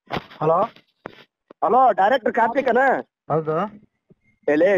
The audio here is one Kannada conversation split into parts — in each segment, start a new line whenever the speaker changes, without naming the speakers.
ಹಲೋ
ಹಲೋ ಡೈರೆಕ್ಟರ್ ಕಾರ್ತಿಕನ
ಹೌದು
ಎಲೆ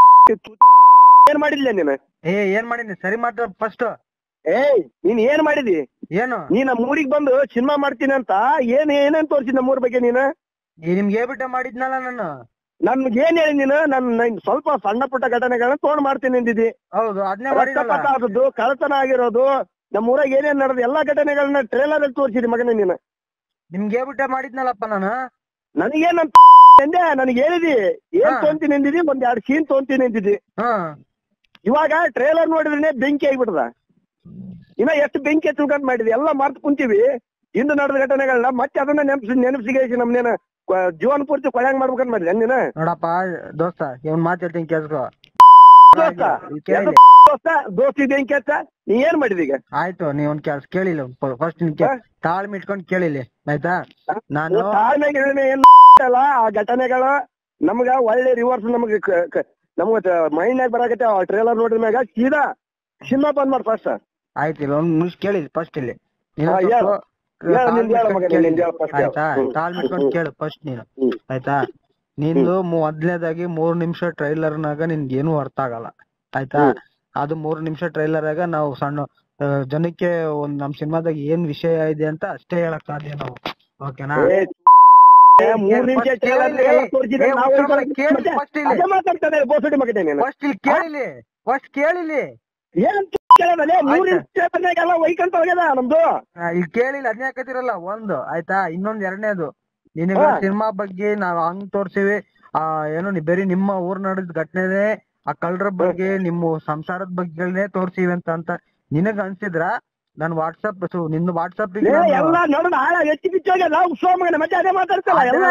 ಏನ್ ಮಾಡಿದ್ಲ ನೀನು
ಏ ಏನ್ ಮಾಡೀನಿ ಸರಿ ಮಾತಾಡ್ ಫಸ್ಟ್
ಏಯ್ ನೀನ್ ಏನ್ ಮಾಡಿದಿ
ಏನು
ನೀ ನಮ್ಮ ಊರಿಗೆ ಬಂದು ಸಿನಿಮಾ ಮಾಡ್ತೀನಿ ಅಂತ ಏನ್ ಏನೇನ್ ತೋರಿಸಿದ್ ನಮ್ಮೂರ್ ಬಗ್ಗೆ ನೀನು
ಈ ನಿಮ್ಗೆ ಹೇಳ್ಬಿಟ್ಟೆ ಮಾಡಿದ್ನಲ್ಲ ನಾನು
ನನ್ಗೆ ಏನ್ ಹೇಳಿ ನೀನು ನನ್ ನನ್ ಸ್ವಲ್ಪ ಸಣ್ಣ ಪುಟ್ಟ ಘಟನೆಗಳನ್ನ ತಗೊಂಡ್ ಮಾಡ್ತೀನಿ ಅಂದಿದ್ದಿ
ಹೌದು ಅದನ್ನೇ ಮಾಡಿದಲ್ಲ
ರಕ್ತಪಾತ ಆದದ್ದು ಕಳತನ ಆಗಿರೋದು ನಮ್ಮ ಊರಾಗ ಏನೇನ್ ನಡೆದ ಎಲ್ಲಾ ಘಟನೆಗಳನ್ನ ಟ್ರೇಲರ್ ಅಲ್ಲಿ ತೋರಿಸಿದಿ ಮಗನೇ ನೀನು
ನಿಮ್ಗೆ ಹೇಳ್ಬಿಟ್ಟೆ ಮಾಡಿದ್ನಲ್ಲಪ್ಪ ನಾನು
ನನಗೇನ್ ನನ್ ಎಂದೆ ನನಗೆ ಹೇಳಿದಿ ಏನ್
ಹಾ.
ತೊಂತೀನಿ ಅಂದಿದಿ ಒಂದ್ ಎರಡ್ ಸೀನ್ ತೊಂತೀನಿ ಅಂದಿದ್ದಿ
ಹಾ
ಇವಾಗ ಟ್ರೇಲರ್ ನೋಡಿದ್ರೆ ಬೆಂಕಿ ಆಗಿಬಿಟ್ಟದ ಇನ್ನ ಎಷ್ಟು ಬೆಂಕಿ ಹಚ್ಬೇಕಂತ ಮಾಡಿದ್ವಿ ಎಲ್ಲ ಮರ್ತ್ ಕುಂತೀವಿ ಇಂದು ನಡೆದ ಘಟನೆಗಳನ್ನ ಮತ್ತೆ ಅದನ್ನ ನೆನಪಿಸಿ ನೆನಪಿಸಿಗೆ ನಮ್ನೇನ ಕ- ಜೀವನ ಪೂರ್ತಿ ಕೊಳಂಗ್ ಮಾಡ್ಬೇಕಂತ ಮಾಡಿದ್ವಿ ನೀನು
ನೋಡಪ್ಪ ದೋಸ್ತ ಇವ್ನ್ ಮಾತು ಹೇಳ್ತೀನಿ ಕೇಳಿಸ್ಕೊ
ದೋಸ್ತ
ಇಲ್ಲಿ ಕೇಳಿ
ದೋಸ್ತ ದೋಸ್ತಿ ಬೆಂಕಿ ಹಚ್ಚ ನೀ ಏನ್ ಮಾಡಿದಿ ಈಗ
ಆಯ್ತು ನೀವ್ ಒಂದ್ ಕೆಲ್ಸ ಕೇಳಿಲ್ಲ ಫಸ್ಟ್
ಹಾ?
ತಾಳ್ಮೆ ಇಟ್ಕೊಂಡ್ ಕೇಳಿಲಿ ಆಯ್ತಾ ನಾನು
ತಾಳ್ಮೆ ಗಿಳ್ಮೆ ಏನ್ ಅಲ್ಲ ಆ ಘಟನೆಗಳು ನಮ್ಗ ಒಳ್ಳೆ ರಿವರ್ಸ್ ನಮ್ಗ ಕ- ಕ- ನಮ್ಗ ಮೈಂಡ್ ನಾಗ ಬರಾಕತ್ತೆ ಆ ಟ್ರೇಲರ್ ನೋಡಿದ ಮ್ಯಾಗ ಸೀದಾ ಸಿನಿಮಾ ಬಂದ್ ಮಾಡಿ ಫಸ್ಟ್
ಆಯ್ತು ಇಲ್ಲ ಒಂದ್ ನಿಮಿಷ ಕೇಳಿ ಫಸ್ಟ್ ಇಲ್ಲಿ ನೀನು
ಹಾ,
ಸ್ವಲ್ಪ
ಹೇಳು. ಹೇಳು,
ತಾಳ್ಮೆ
ನಿಂದು ಹೇಳು
ಇಟ್ಕೊಂಡ್
ಮಗನೇ,
ಕೇಳಿ.
ನಿಂದು ಹೇಳು first ಹೇಳು.
ಆಯ್ತಾ
ಹ್ಮ್.
ತಾಳ್ಮೆ ಇಟ್ಕೊಂಡ್ ಕೇಳು ಫಸ್ಟ್ ನೀನು
ಹ್ಮ್.
ಆಯ್ತಾ ನಿಂದು ಮೊದ್ಲನೇದಾಗಿ ಮೂರ್ ನಿಮಿಷ ಟ್ರೈಲರ್ ನಾಗ ನಿನ್ಗೆ ಏನು ಅರ್ಥ ಆಗಲ್ಲ ಆಯ್ತಾ
ಹ್ಮ್.
ಅದು ಮೂರ್ ನಿಮಿಷ ಟ್ರೈಲರ್ ಆಗ ನಾವು ಸಣ್ಣ ಆ, ಜನಕ್ಕೆ ಒಂದ್ ನಮ್ ಸಿನಿಮಾದಾಗ ಏನ್ ವಿಷಯ ಇದೆ ಅಂತ ಅಷ್ಟೇ ಹೇಳಕ್ ಸಾಧ್ಯ ನಾವು ಓಕೆನಾ
ಏ, ಏ, ಮೂರ್ ನಿಮಿಷ
first
trailer
ಕೇಳಿಲ್ಲಿ.
ಎಲ್ಲ ತೋರ್ಸಿದ್ರೆ
ಏ,
ನಾವು
ಉತ್ತರ
ಇವಾಗ
ಕೊಡು, ಕೇಳು
ಮತ್ತೆ
first ಇಲ್ಲಿ.
ಅದೇ ಮಾತಾಡ್ತಾನೆ ಬೋಸಡಿ ಮಗನೇ ನೀನು
ಫಸ್ಟ್ ಇಲ್ಲಿ ಕೇಳಿಲಿ ಫಸ್ಟ್ ಕೇಳಿಲಿ
ಏನ್ ಕೇಳೋದಲ್ಲೇ ಮೂರ್ ನಿಮಿಷ ವೈಕಂತ ಹೋಗ್ಯದ ನಮ್ದು
ಆ, ಇಲ್ಲಿ ಕೇಳಿಲ್ಲ ಅದ್ನೇ ಹಾಕತಿರಲ್ಲ ಒಂದು ಆಯ್ತಾ ಇನ್ನೊಂದ್ ಎರಡನೇದು ನಿನಗ
ಹಾ.
ಸಿನಿಮಾ ಬಗ್ಗೆ ನಾವ್ ಹಂಗ್ ತೋರ್ಸಿವಿ ಆ ಏನು ನಿ- ಬರೀ ನಿಮ್ಮ ಊರ್ ನಡೆದ ಘಟನೆನೇ ಆ ಕಳ್ರ ಬಗ್ಗೆ ನಿಮ್ಮ ಸಂಸಾರದ ಬಗ್ಗೆನೇ ತೋರ್ಸಿವಿ ಅಂತ ಅಂತ ನಿನಗ ಅನ್ಸಿದ್ರ ನನ್ ವಾಟ್ಸಪ್ ನಿನ್ನ ವಾಟ್ಸಪ್
ಏ, ಎಲ್ಲ ನೋಡೋಣ ಹಾಳ ಎತ್ತಿ ಬಿಚ್ಚಿ ಹೋಗ್ಯದ ಉತ್ಸವ ಮಗನ ಮತ್ತೆ ಅದೇ ಮಾತಾಡ್ತಲ್ಲ ಎಲ್ಲ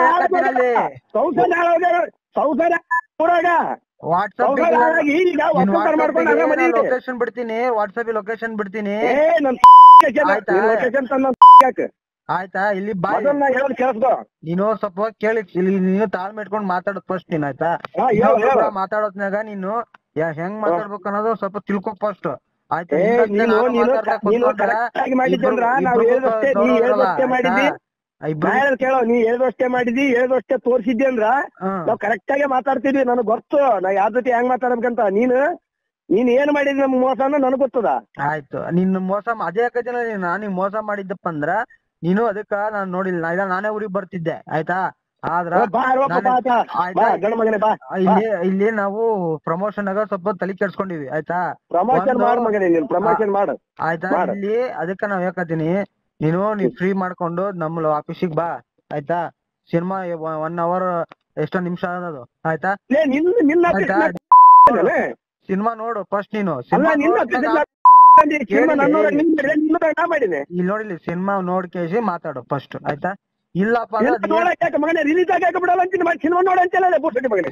ಸಂಸಾರ ಹಾಳಾಗ್ಯದ. ಸಂಸಾರ ಊರಾಗ
ವಾಟ್ಸಪ್
ಸಂಸಾರ ಹಾಳಾಗಿ ಈಗ ಒಕ್ಕಲ್ತನ ಮಾಡ್ಕೊಂಡು ಹಂಗ ಮನೆ ಇದೆ.
ಲೊಕೇಶನ್ ಬಿಡ್ತೀನಿ ವಾಟ್ಸಪ್ ಲೊಕೇಶನ್ ಬಿಡ್ತೀನಿ
ಏ ನನ್
ಆಯ್ತಾ?
ಲೊಕೇಶನ್ ತಂದ ಯಾಕೆ
ಆಯ್ತಾ ಇಲ್ಲಿ ಬಾಯ್
ಅದನ್ನ ಹೇಳೋದು ಕೇಳಿಸ್ಕೋ
ನೀನು ಸ್ವಲ್ಪ ಕೇಳಿ ಇಲ್ಲಿ ನೀನು ತಾಳ್ಮೆ ಇಟ್ಕೊಂಡ್ ಮಾತಾಡೋದ್ ಫಸ್ಟ್ ನೀನ್ ಆಯ್ತಾ
ಹಾ, ಹೇಳು,
ಇನ್ನೊಬ್ರ
ಹೇಳು.
ಮಾತಾಡೋದ್ನಾಗ ನೀನು ಯಾ- ಹೆಂಗ್ ಮಾತಾಡ್ಬೇಕು ಅನ್ನೋದು ಸ್ವಲ್ಪ ತಿಳ್ಕೊ ಫಸ್ಟ್ ಆಯ್ತಾ
ಏ,
ಹಿಂಗಂತೆ
ನೀನು
ನಾನು
ನೀನು
ಮಾತಾಡ್ತಾ
ನೀನು
ಕೂತ್ಕೊಂಡ್ರೆ
ಕರೆಕ್ಟ್ ಆಗಿ ಮಾಡಿದ್ದೆ ಅಂದ್ರ
ಇಬ್ರು-
ನಾವು
ಇಬ್ರಿಗೂ
ಹೇಳಿದಷ್ಟೇ ನೀ
ದೊಡ್ಡವ್ರಲ್ಲ,
ಹೇಳಿದಷ್ಟೇ
ಆಯ್ತಾ?
ಮಾಡಿದ್ದಿ
ಇಬ್ರು
ನಾ ಹೇಳೋದ್ ಕೇಳೋ ನೀ ಹೇಳಿದಷ್ಟೇ ಮಾಡಿದ್ದಿ ಹೇಳಿದಷ್ಟೇ ತೋರ್ಸಿದ್ದಿ ಅಂದ್ರ
ಹ್ಮ್.
ನಾವ್ ಕರೆಕ್ಟ್ ಆಗಿ ಮಾತಾಡ್ತಿದ್ವಿ ನನಗ್ ಗೊತ್ತು ನಾ ಯಾರ ಜೊತೆ ಹೆಂಗ್ ಮಾತಾಡ್ಬೇಕಂತ ನೀನು ನೀನ್ ಏನ್ ಮಾಡಿದ್ವಿ ನಮ್ ಮೋಸ ಅನ್ನೋ ನನಗ್ ಗೊತ್ತದ
ಆಯ್ತು ನಿನ್ನ ಮೋಸ ಮಾ- ಅದೇ ಯಾಕಂದ್ರೆ ನೀನು ನಾನು ಮೋಸ ಮಾಡಿದ್ದಪ್ಪ ಅಂದ್ರ ನೀನು ಅದಕ್ಕ ನಾನ್ ನೋಡಿಲ್ಲ ನಾ- ಇಲ್ಲ ನಾನೇ ಊರಿಗೆ ಬರ್ತಿದ್ದೆ ಆಯ್ತಾ ಆದ್ರ
ಬಾ ರೋಪ ಬಾ ಆತ.
ಆಯ್ತಾ?
ಬಾ ಗಂಡ ಮಗನೇ ಬಾ
ಇಲ್ಲಿ ಇಲ್ಲಿ ನಾವು ಪ್ರಮೋಷನ್ ಆಗ ಸ್ವಲ್ಪ ತಲೆ ಕೆಡ್ಸ್ಕೊಂಡಿವಿ ಆಯ್ತಾ
ಪ್ರಮೋಷನ್
ಒಂದು-
ಮಾಡ್ ಮಗನೇ ನೀನ್ ಪ್ರಮೋಷನ್ ಮಾಡು
ಆಯ್ತಾ
ಮಾಡು.
ಇಲ್ಲಿ ಅದಕ್ಕ ನಾವ್ ಹೇಳ್ಕತೀನಿ ನೀನು ನೀ ಫ್ರೀ ಮಾಡ್ಕೊಂಡು ನಮ್ಮ ಆಫೀಸಿಗೆ ಬಾ ಆಯ್ತಾ ಸಿನಿಮಾ ಒನ್ ಅವರ್ ಎಷ್ಟೋ ನಿಮಿಷ ಅನ್ನೋದು ಆಯ್ತಾ
ಲೇ, ನಿನ್ನ ನಿನ್ನ
ಆಯ್ತಾ?
ಅಲ್ಲೇ?
ಸಿನಿಮಾ ನೋಡು ಫಸ್ಟ್ ನೀನು
ಅಲ್ಲ
ಸಿನಿಮಾ
ನಿನ್ನ
ನೋಡ್ದಾಗ-
ಸಿನಿಮಾ ನನ್ನೂರಾಗ ನಿನ್ನ ಕಡೆ ನಿನ್ನ ಕಡೆ ನಾ ಮಾಡಿನಿ
ಇಲ್ಲಿ ನೋಡಿಲಿ ಸಿನಿಮಾ ನೋಡ್ಕೇಸಿ ಮಾತಾಡು ಫಸ್ಟ್ ಆಯ್ತಾ ಇಲ್ಲಪ್ಪ ಅಂದ್ರೆ ಅದ್ ಏನ್-
ನೋಡಕ್ ಯಾಕೆ ಮಗನೇ ರಿಲೀಸ್ ಆಗಿ ಯಾಕೆ ಬಿಡಲ್ಲ ಅಂತೀನಿ ಮತ್ತೆ ಸಿನಿಮಾ ನೋಡ ಅಂತಲ್ಲ ಬೋಸಡಿ ಮಗನೇ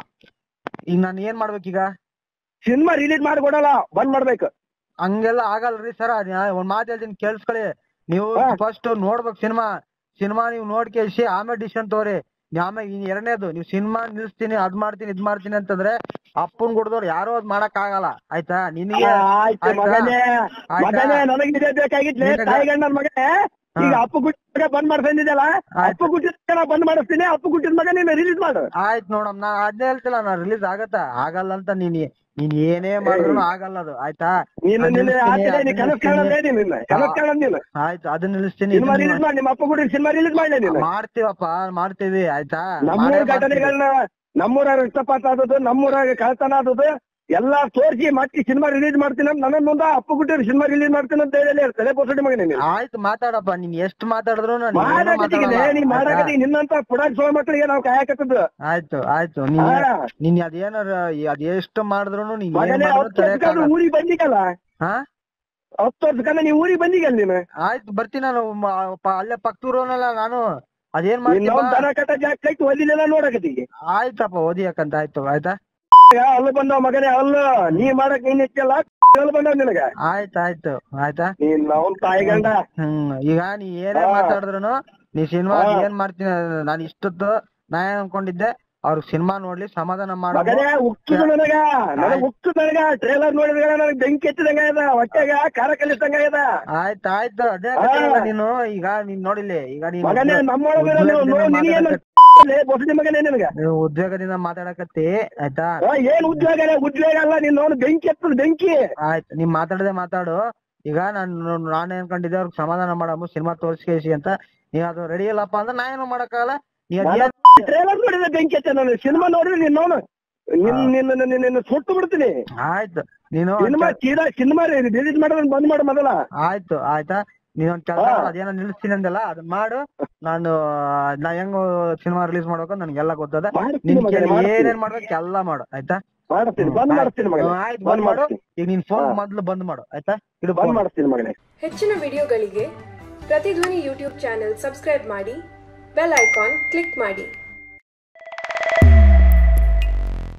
ಈಗ ನಾನು ಏನ್ ಮಾಡ್ಬೇಕೀಗ
ಸಿನಿಮಾ ರಿಲೀಸ್ ಮಾಡಿ ಕೊಡಲ್ಲ ಬಂದ್ ಮಾಡ್ಬೇಕು
ಹಂಗೆಲ್ಲ ಆಗಲ್ರಿ ಸರ್ ಒಂದ್ ಮಾತು ಹೇಳ್ತೀನಿ ಕೇಳಿಸ್ಕೊಳ್ಳಿ ನೀವು
ಹಾ.
ಫಸ್ಟ್ ನೋಡ್ಬೇಕು ಸಿನಿಮಾ ಸಿನಿಮಾ ನೀವು ನೋಡ್ಕೇಸಿ ಆಮೇಲೆ ಡಿಸಿಷನ್ ತಗೋರಿ ನೀವ್ ಆಮೇಲೆ ಇನ್ ಎರಡನೇದು ನೀವು ಸಿನಿಮಾ ನಿಲ್ಸ್ತೀನಿ ಅದ್ ಮಾಡ್ತೀನಿ ಇದ್ ಮಾಡ್ತೀನಿ ಅಂತಂದ್ರೆ ಅಪ್ಪನ್ ಗುಡ್ದವ್ರು ಯಾರು ಅದ್ ಮಾಡಕ್ ಆಗಲ್ಲ ಆಯ್ತಾ ನಿನಗೆ
ಆಯ್ತು
ಆಯ್ತಾ?
ಮಗನೇ
ಆಯ್ತಾ?
ಮಗನೇ ನನಗೆ ಇದೇ ಬೇಕಾಗಿತ್ಲೆ
ನಿನಗ-
ತಾಯಿ ಗಂಡನ ಮಗನೇ ಈಗ
ಹಾ.
ಅಪ್ಪು ಗುಟ್ಟಿಗೆ ಬಂದ್ ಮಾಡ್ಸಂದಿದ್ದಲ್ಲ
ಆಯ್ತು.
ಅಪ್ಪು ಗುಟ್ಟಿದ ನಾ ಬಂದ್ ಮಾಡಿಸ್ತೀನಿ ಅಪ್ಪು ಗುಟ್ಟಿದ ಮಗ ನೀನು ರಿಲೀಸ್ ಮಾಡು
ಆಯ್ತು ನೋಡಮ್ ನಾ ಅದ್ನೇ ಹೇಳ್ತಿಲ್ಲ ನಾ ರಿಲೀಸ್ ಆಗತ್ತಾ ಆಗಲ್ಲ ಅಂತ ನೀನ್ ನೀನ್ ಏನೇ ಮಾಡಿದ್ರು ಆಗಲ್ಲ ಅದು ಆಯ್ತಾ
ನೀನು
ಅದ್
ನಿನ್ನ
ನಿಲ್ಲಿಸ್ತೀನಿ,
ಆಚೆ ನೀ
ಅದ್
ಕನಸು ಕಾಣೋದೇ ನಿನ್ನ ಕನಸು ಕಾಣೋದ್ ನೀನು
ಆಯ್ತು ಅದನ್ನ ನಿಲ್ಲಿಸ್ತೀನಿ
ಸಿನಿಮಾ
ಇದನ್ನ
ರಿಲೀಸ್ ಮಾಡಿ ನಿಮ್ಮ ಅಪ್ಪ ಗುಡಿ ಸಿನಿಮಾ ರಿಲೀಸ್ ಮಾಡ್ಲಿ ನೀನು
ಮಾಡ್ತೀವಪ್ಪ ಮಾಡ್ತೀವಿ ಆಯ್ತಾ
ನಮ್ಮೂರ
ಮಾಡೇ ಮಾಡ್ತೀವಿ.
ಘಟನೆಗಳನ್ನ ನಮ್ಮೂರಾಗ ರಕ್ತಪಾತ ಆದದ್ದು ನಮ್ಮೂರಾಗ ಕಳ್ತನ ಆದದ್ದು ಎಲ್ಲಾ ತೋರಿಸಿ ಮತ್ತೆ ಸಿನಿಮಾ ರಿಲೀಸ್ ಮಾಡ್ತೀನಿ ಅಂತ ನನ್ನ ಮುಂದ ಅಪ್ಪ ಗುಟ್ಟಿ ಸಿನಿಮಾ ರಿಲೀಸ್ ಮಾಡ್ತೀನಿ ಅಂತ ಹೇಳಿ ಹೇಳ್ತಾರೆ ಬೋಸಡಿ ಮಗನೇ ನೀನು
ಆಯ್ತು ಮಾತಾಡಪ್ಪ ನೀನ್ ಎಷ್ಟು ಮಾತಾಡಿದ್ರು ನಾನು ಏನೂ
ಮಾಡಕತ್ತಿಗೆ
ಮಾತಾಡಲ್ಲ.
ನೀ ಮಾಡಕತ್ತಿ ನಿನ್ನಂತ ಪುಡಾಕ್ ಸೋಳ ಮಕ್ಕಳಿಗೆ ನಾವು ಕಾಯಕತ್ತದ್ದು
ಆಯ್ತು ಆಯ್ತು ನೀನ್
ಹಾ.
ನೀನ್ ಅದೇನಾರ ಅದ್ ಎಷ್ಟು ಮಾಡಿದ್ರು ನೀನ್ ಏನ್
ಮಗನೇ
ಮಾಡಿದ್ರು
ಹತ್ತು ವರ್ಷಕ್ಕಂದ್ರೆ
ತಡೆಯಕ್ಕಾಗಲ್ಲ.
ಊರಿಗೆ ಬಂದಿಗಲ್ಲ
ಹಾ
ಹತ್ತು ವರ್ಷಕ್ಕಂದ್ರೆ ನೀ ಊರಿಗೆ ಬಂದಿಗಲ್ಲ ನೀನು
ಆಯ್ತು ಬರ್ತೀನಿ ನಾನು ಮ- ಪ- ಅಲ್ಲೇ ಪಕ್ತೂರವನಲ್ಲ ನಾನು ಅದೇನ್
ನಿನ್ನ
ಮಾಡ್ತೀನಿ
ಅವ್ನ್ ದನ ಕಟ್ಟ ಜಾಗ ಕಟ್ಟಿ ಓದಿಲೆಲ್ಲ ನೋಡಕತ್ತೀಗ
ಆಯ್ತಪ್ಪ ಓದಿಯಕ್ಕಂತ ಆಯ್ತು ಆಯ್ತಾ
ಅಲ್ಲ ಬಂದವ ಮಗನೇ ಅಲ್ಲ ನೀ ಮಾಡಕ್ ನೀನ್ ಹೆಚ್ಚಲ್ಲ ಅಲ್ಲ ಬಂದವ ನಿನಗ
ಆಯ್ತು ಆಯ್ತು ಆಯ್ತಾ
ನೀನ್ ಅವ್ನ್ ತಾಯಿ ಗಂಡ
ಹ್ಮ್ ಈಗ ನೀ ಏನೇ
ಹಾ.
ಮಾತಾಡಿದ್ರು ನೀ ಸಿನಿಮಾ
ಹಾ.
ಏನ್ ಮಾಡ್ತೀನಿ ನಾನು ಇಷ್ಟೊತ್ತು ನಾ ಏನ್ ಅನ್ಕೊಂಡಿದ್ದೆ ಅವ್ರ ಸಿನಿಮಾ ನೋಡ್ಲಿ ಸಮಾಧಾನ ಮಾಡ
ಮಗನೇ ಉಕ್ಕುದು ನನಗ ನನಗ ಉಕ್ಕು ನನಗ ಟ್ರೇಲರ್ ನೋಡಿದ್ರೆ ನನಗ್ ಬೆಂಕಿ ಎತ್ತಿದಂಗ ಇದೆ ಹೊಟ್ಟೆಗ ಖಾರ ಕಲಿಸಂಗ ಇದೆ
ಆಯ್ತು ಆಯ್ತು ಅದೇ
ಹಾ.
ಹೇಳ್ತಿರಲ್ಲ ನೀನು ಈಗ ನೀನ್ ನೋಡಿಲ್ಲಿ ಈಗ ನೀನು
ಮಗನೇ ನಮ್ಮೊಳಗೆ
ಉದ್ಯೋಗದಿಂದ
ನಿನಗೇನು
ಮಾತಾಡಕತ್ತಿ.
ಬಸದಿ ಮಗನೇ ನಿನಗ
ನೀವು ಉದ್ಯೋಗದಿಂದ ಮಾತಾಡಕತ್ತಿ ಆಯ್ತಾ
ಆ, ಏನ್ ಉದ್ಯೋಗ ಇದೆ? ಉದ್ಯೋಗ ಅಲ್ಲ ನೀನ್ ನೋಡು ಬೆಂಕಿ ಎತ್ತದ ಬೆಂಕಿ
ಆಯ್ತು ನೀವ್ ಮಾತಾಡದೆ ಮಾತಾಡು ಈಗ ನಾನು ನಾನು ಏನ್ಕೊಂಡಿದ್ದೆ ಅವ್ರಿಗೆ ಸಮಾಧಾನ ಮಾಡಮ್ಮ ಸಿನಿಮಾ ತೋರಿಸ್ಕೇಸಿ ಅಂತ ನೀವ್ ಅದು ರೆಡಿ ಇಲ್ಲಪ್ಪ ಅಂದ್ರೆ ನಾ ಏನು ಮಾಡಕ್ಕಾಗಲ್ಲ ನೀವ್ ಅದ್ ಏನ್-
ಟ್ರೇಲರ್ ನೋಡಿದ್ರೆ ಬೆಂಕಿ ಎತ್ತ ನಾನು ಸಿನಿಮಾ ನೋಡಿದ್ರೆ ನೀನ್ ನೋಡು ನಿನ್ ನಿನ್ನ ನಿನ್ನ- ನಿನ್ನ ಸುಟ್ಟು ಬಿಡ್ತೀನಿ
ಆಯ್ತು ನೀನು
ಸಿನಿಮಾ ಸೀದಾ ಸಿನಿಮಾ ರಿಲೀಸ್ ಮಾಡೋದನ್ನ ಬಂದ್ ಮಾಡು ಮೊದಲ
ಆಯ್ತು ಆಯ್ತಾ ನೀನ್ ಒಂದ್ ಕೆಲಸ
ಹಾ.
ಅದೇನೋ ನಿಲ್ಲಿಸ್ತೀನಿ ಅಂದಲ್ಲ ಅದನ್ನ ಮಾಡು ನಾನು ನಾ ಹೆಂಗ್ ಸಿನಿಮಾ ರಿಲೀಸ್ ಮಾಡ್ಬೇಕು ನನ್ಗೆಲ್ಲ ಗೊತ್ತದ
ಮಾಡ್ತೀನಿ
ನಿನ್
ಮಗನೇ,
ಕೈಲಿ
ಮಾಡ್ತೀನಿ.
ಏನೇನ್ ಮಾಡ್ಬೇಕು ಎಲ್ಲ ಮಾಡು ಆಯ್ತಾ
ಮಾಡ್ತೀನಿ ಬಂದ್ ಮಾಡ್ತೀನಿ ಮಗನೇ
ಹ್ಮ್, ಆಯ್ತು
ಬಂದ್
ಬಂದ್ ಮಾಡು
ಮಾಡ್ತೀನಿ
ಈಗ ನಿನ್ ಫೋನ್
ಹಾ.
ಮೊದ್ಲು ಬಂದ್ ಮಾಡು ಆಯ್ತಾ ಇಡು
ಬಂದ್
phone.
ಮಾಡ್ತೀನಿ ಮಗನೇ
ಹೆಚ್ಚಿನ ವಿಡಿಯೋಗಳಿಗೆ ಪ್ರತಿಧ್ವನಿ ಯೂಟ್ಯೂಬ್ ಚಾನೆಲ್ ಸಬ್ಸ್ಕ್ರೈಬ್ ಮಾಡಿ ಬೆಲ್ ಐಕಾನ್ ಕ್ಲಿಕ್ ಮಾಡಿ